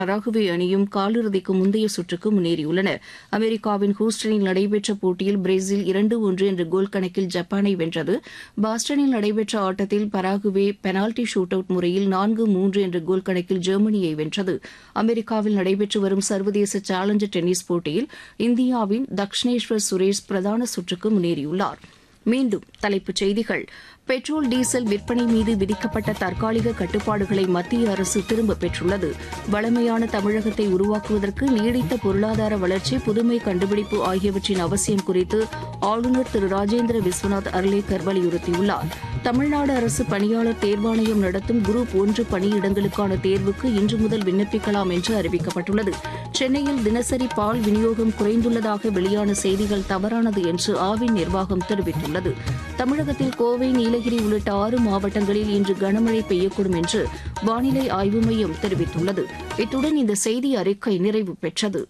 Paraguay அணியும் காலிறுதிக்கு முந்தைய சுற்றுக்கு முன்னேறியுள்ளன அமெரிக்காவின் ஹூஸ்டனில் நடைபெற்ற போட்டியில் பிரேசில் இரண்டு ஒன்று என்ற கோல் கணக்கில் ஜப்பானை வென்றது பாஸ்டனில் நடைபெற்ற ஆட்டத்தில் பராகுவே பெனால்டி ஷூட் அவுட் முறையில் நான்கு மூன்று என்ற கோல் கணக்கில் ஜெர்மனியை வென்றது அமெரிக்காவில் நடைபெற்று வரும் சர்வதேச சேலஞ்சர் டென்னிஸ் போட்டியில் இந்தியாவின் தக்ஷனேஸ்வர் சுரேஷ் பிரதான சுற்றுக்கு முன்னேறியுள்ளார் மீண்டும் தலைப்புச் செய்திகள் பெட்ரோல் டீசல் விற்பனை மீது விதிக்கப்பட்ட தற்காலிக கட்டுப்பாடுகளை மத்திய அரசு திரும்பப் பெற்றுள்ளது வளமையான தமிழகத்தை உருவாக்குவதற்கு நீடித்த பொருளாதார வளர்ச்சி புதுமை கண்டுபிடிப்பு ஆகியவற்றின் அவசியம் குறித்து ஆளுநர் திரு ராஜேந்திர விஸ்வநாத் அர்லேக்கர் வலியுறுத்தியுள்ளார் தமிழ்நாடு அரசு பணியாளர் தேர்வாணையம் நடத்தும் குரூப் ஒன்று பணியிடங்களுக்கான தேர்வுக்கு இன்று முதல் விண்ணப்பிக்கலாம் என்று அறிவிக்கப்பட்டுள்ளது சென்னையில் தினசரி பால் விநியோகம் குறைந்துள்ளதாக வெளியான செய்திகள் தவறானது என்று ஆவின் நிர்வாகம் தெரிவித்துள்ளது தமிழகத்தில் கோவை நீலகிரி உள்ளிட்ட ஆறு மாவட்டங்களில் இன்று கனமழை பெய்யக்கூடும் என்று வானிலை ஆய்வு மையம் தெரிவித்துள்ளது இத்துடன் இந்த செய்தி அறிக்கை நிறைவு பெற்றது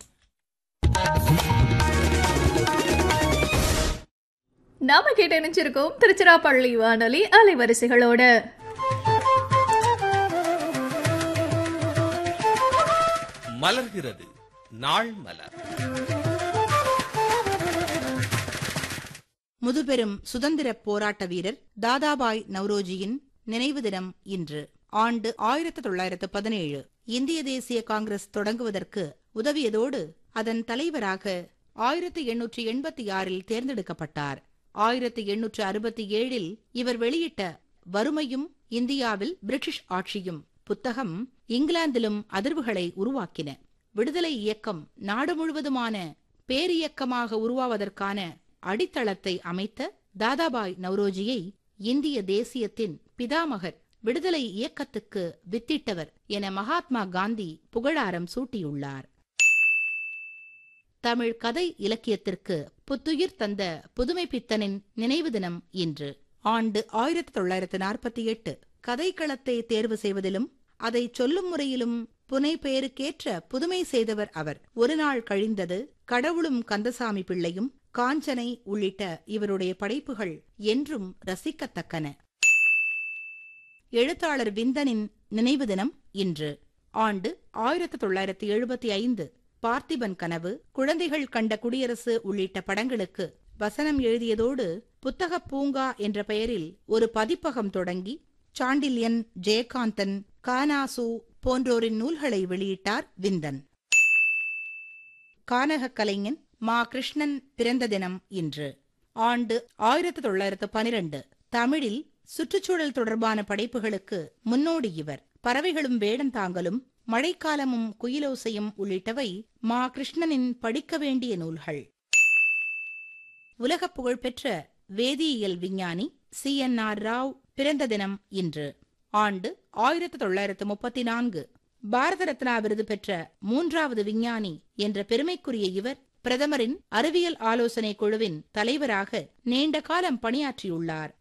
நாம கேட்டு இணைஞ்சிருக்கோம் திருச்சிராப்பள்ளி வானொலி அலைவரிசைகளோட மலர்கிறது நாள் மலர் முதுபெரும் சுதந்திரப் போராட்ட வீரர் தாதாபாய் நவ்ரோஜியின் நினைவு தினம் இன்று ஆண்டு ஆயிரத்து தொள்ளாயிரத்து பதினேழு இந்திய தேசிய காங்கிரஸ் தொடங்குவதற்கு உதவியதோடு அதன் தலைவராக ஆயிரத்து எண்ணூற்று எண்பத்தி ஆறில் தேர்ந்தெடுக்கப்பட்டார் ஆயிரத்து எண்ணூற்று அறுபத்தி ஏழில் இவர் வெளியிட்ட வறுமையும் இந்தியாவில் பிரிட்டிஷ் ஆட்சியும் புத்தகம் இங்கிலாந்திலும் அதிர்வுகளை உருவாக்கின விடுதலை இயக்கம் நாடு முழுவதுமான பேரியக்கமாக உருவாவதற்கான அடித்தளத்தை அமைத்த தாதாபாய் நவ்ரோஜியை இந்திய தேசியத்தின் பிதாமகர் விடுதலை இயக்கத்துக்கு வித்திட்டவர் என மகாத்மா காந்தி புகழாரம் சூட்டியுள்ளார் தமிழ் கதை இலக்கியத்திற்கு புத்துயிர் தந்த புதுமை பித்தனின் நினைவு தினம் இன்று ஆண்டு ஆயிரத்தி தொள்ளாயிரத்து நாற்பத்தி எட்டு கதைக்களத்தை தேர்வு செய்வதிலும் அதை சொல்லும் முறையிலும் புனை பெயருக்கேற்ற புதுமை செய்தவர் அவர் ஒரு நாள் கழிந்தது கடவுளும் கந்தசாமி பிள்ளையும் காஞ்சனை உள்ளிட்ட இவருடைய படைப்புகள் என்றும் ரசிக்கத்தக்கன எழுத்தாளர் விந்தனின் நினைவு தினம் இன்று ஆண்டு ஆயிரத்து தொள்ளாயிரத்தி எழுபத்தி ஐந்து பார்த்திபன் கனவு குழந்தைகள் கண்ட குடியரசு உள்ளிட்ட படங்களுக்கு வசனம் எழுதியதோடு புத்தகப் பூங்கா என்ற பெயரில் ஒரு பதிப்பகம் தொடங்கி சாண்டில்யன் ஜெயகாந்தன் கானாசு போன்றோரின் நூல்களை வெளியிட்டார் விந்தன் கானகக் கலைஞன் மா கிருஷ்ணன் பிறந்த தினம் இன்று ஆண்டு ஆயிரத்து தொள்ளாயிரத்து பனிரெண்டு தமிழில் சுற்றுச்சூழல் தொடர்பான படைப்புகளுக்கு முன்னோடி இவர் பறவைகளும் வேடந்தாங்கலும் மழைக்காலமும் குயிலோசையும் உள்ளிட்டவை மா கிருஷ்ணனின் படிக்க வேண்டிய நூல்கள் உலகப் புகழ்பெற்ற வேதியியல் விஞ்ஞானி சி என் ஆர் ராவ் பிறந்த தினம் இன்று ஆண்டு ஆயிரத்து தொள்ளாயிரத்து முப்பத்தி நான்கு பாரத ரத்னா விருது பெற்ற மூன்றாவது விஞ்ஞானி என்ற பெருமைக்குரிய இவர் பிரதமரின் அறிவியல் ஆலோசனை குழுவின் தலைவராக நீண்ட காலம் பணியாற்றியுள்ளார்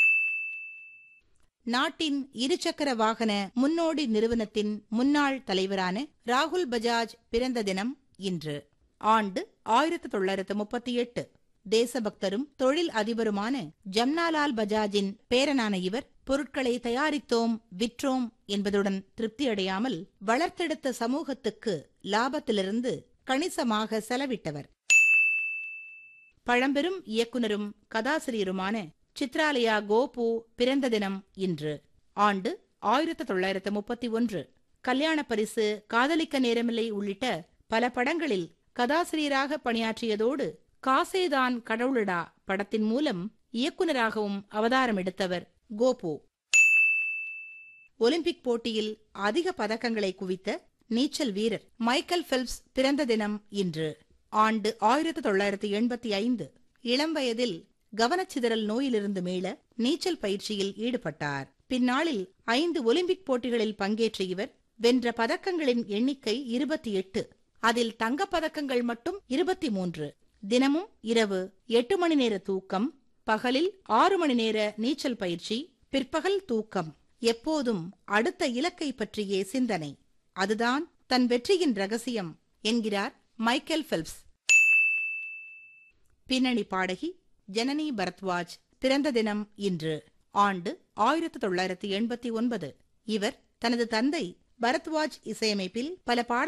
நாட்டின் இருசக்கர வாகன முன்னோடி நிறுவனத்தின் முன்னாள் தலைவரான ராகுல் பஜாஜ் பிறந்த தினம் இன்று ஆண்டு ஆயிரத்து தொள்ளாயிரத்து முப்பத்தி எட்டு தேசபக்தரும் தொழில் அதிபருமான ஜம்னாலால் பஜாஜின் பேரனான இவர் பொருட்களை தயாரித்தோம் விற்றோம் என்பதுடன் திருப்தியடையாமல் வளர்த்தெடுத்த சமூகத்துக்கு லாபத்திலிருந்து கணிசமாக செலவிட்டவர் பழம்பெரும் இயக்குனரும் கதாசிரியருமான சித்ராலயா கோபு பிறந்த தினம் இன்று ஆண்டு ஆயிரத்து தொள்ளாயிரத்து முப்பத்தி ஒன்று கல்யாண பரிசு காதலிக்க நேரமில்லை உள்ளிட்ட பல படங்களில் கதாசிரியராக பணியாற்றியதோடு காசேதான் கடவுளடா படத்தின் மூலம் இயக்குனராகவும் அவதாரம் எடுத்தவர் கோபு ஒலிம்பிக் போட்டியில் அதிக பதக்கங்களை குவித்த நீச்சல் வீரர் மைக்கேல் பெல்ப்ஸ் பிறந்த தினம் இன்று ஆண்டு ஆயிரத்து தொள்ளாயிரத்து எண்பத்தி ஐந்து இளம் வயதில் கவனச்சிதறல் நோயிலிருந்து மீள நீச்சல் பயிற்சியில் ஈடுபட்டார் பின்னாளில் ஐந்து ஒலிம்பிக் போட்டிகளில் பங்கேற்ற இவர் வென்ற பதக்கங்களின் எண்ணிக்கை இருபத்தி எட்டு அதில் தங்கப் பதக்கங்கள் மட்டும் இருபத்தி மூன்று தினமும் இரவு எட்டு மணி நேர தூக்கம் பகலில் ஆறு மணி நேர நீச்சல் பயிற்சி பிற்பகல் தூக்கம் எப்போதும் அடுத்த இலக்கை பற்றியே சிந்தனை அதுதான் தன் வெற்றியின் ரகசியம் என்கிறார் மைக்கேல் பெல்ப்ஸ் பின்னணி பாடகி ஜனனி பரத்வாஜ் பிறந்த தினம் இன்று ஆண்டு ஆயிரத்து தொள்ளாயிரத்து எண்பத்தி ஒன்பது இவர் தனது தந்தை பரத்வாஜ் இசையமைப்பில் பல பாடல்கள்